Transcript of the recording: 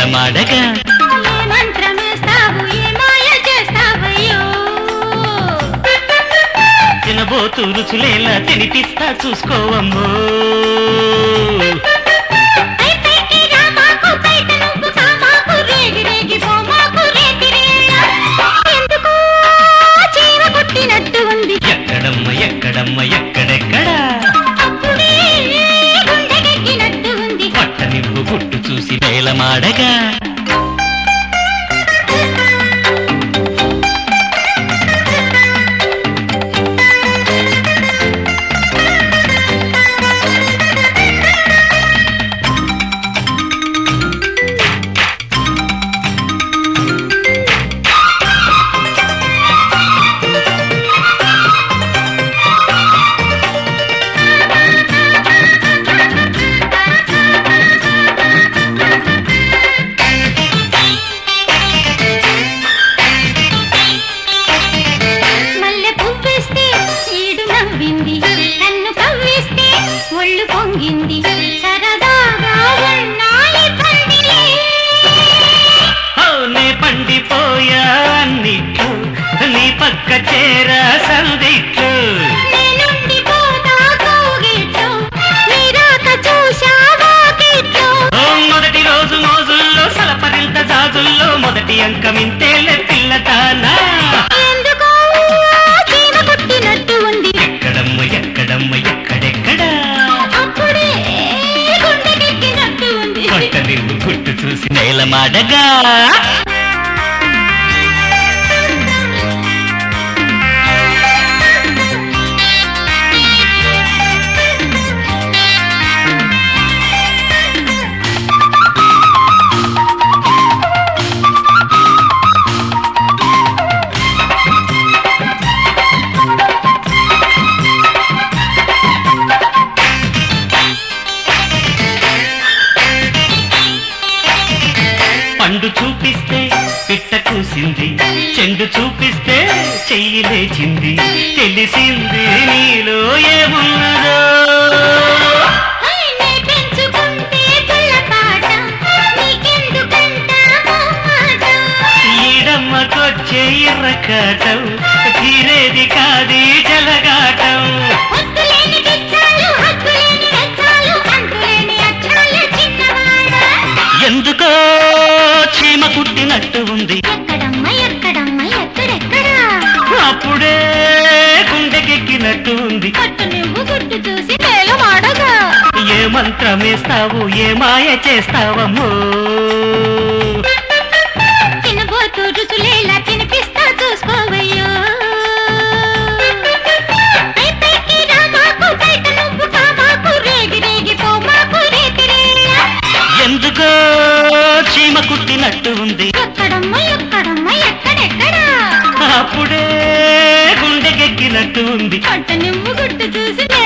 నేలమాడగా ఏ మంత్రమేస్తావు ఏ మాయ చేస్తావయ్యో తినబోతూ రుచులేలా తినిపిస్తా చూసుకోవమ్మో పై పైకి రామాకు బయట నువ్వు కామాకు రేగి రేగి పోమాకు రేతి రేళ. ఎందుకో చీమ కుట్టినట్టు ఉంది ఎక్కడమ్మ ఎక్కడమ్మ ఎక్కడెక్కడ అప్పుడే గుండెకెక్కినట్టు ఉంది పట్ట నింపు పుట్టు చూసి నేలమాడగా మల్లె పువ్వేస్తే ఈడు నవ్వింది కన్ను కవ్వేస్తే ఒళ్ళు పొంగింది సరదాగా ఉన్నాయి పందిలే అవునే పండిపోయా అన్నిట్లు నీ పక్క చేరా సందిట్లు నేనుండి పోతా కౌగిట్లో నీ రాత చూశావా గిట్లో ఓ మొదటి రోజు మోజుల్లో సలపరింత జాజుల్లో మొదటి అంకమింతేలే పిల్లతానా ఎందుకో చీమ కుట్టినట్టు ఉంది ఎక్కడమ్మ ఎక్కడమ్మ ఎక్కడెక్కడ అప్పుడే గుండెకెక్కినట్టు ఉంది పట్ట నిండు పుట్టు చూసి నేలమాడగా పండు చూపిస్తే పిట్ట కూసింది చెండు చూపిస్తే చెయ్యి లేచింది తెలిసింది నీలో ఏమున్నదో హై, నే పెంచుకుంటే పుల్లపాట నీకెందుకంట మొహమాట ఈడమ్మకొచ్చే ఎర్రకాటం తీరేది కాది జలగాటం హద్దులేని గిచ్చాలు, హద్దులేని వెచ్చాలు, అంతులేని అచ్చాలు చిన్నవాడ. ఎందుకో చీమ కుట్టినట్టు ఉంది ఎక్కడమ్మ, ఎక్కడమ్మ, ఎక్కడెక్కడా? అప్పుడే గుండెకెక్కినట్టు ఉంది పట్టు నువ్వు గుట్టు చూసి నేలమాడగా. ఏ మంత్రమేస్తావు ఏ మాయ చేస్తావమ్మో తినబోతూ రుచులేలా తినిపిస్తా చూసుకోవయ్యో. పై పైకి రామాకు, బయట నువ్వు కామాకు, రేగి రేగి పోమాకు, రేతి రేళ. ఎందుకో చీమ కుట్టినట్టు ఉంది ఎక్కడమ్మ, ఎక్కడమ్మ, ఎక్కడెక్కడా? అప్పుడే గుండెకెక్కినట్టు ఉంది పట్టు నువ్వు గుట్టు చూసి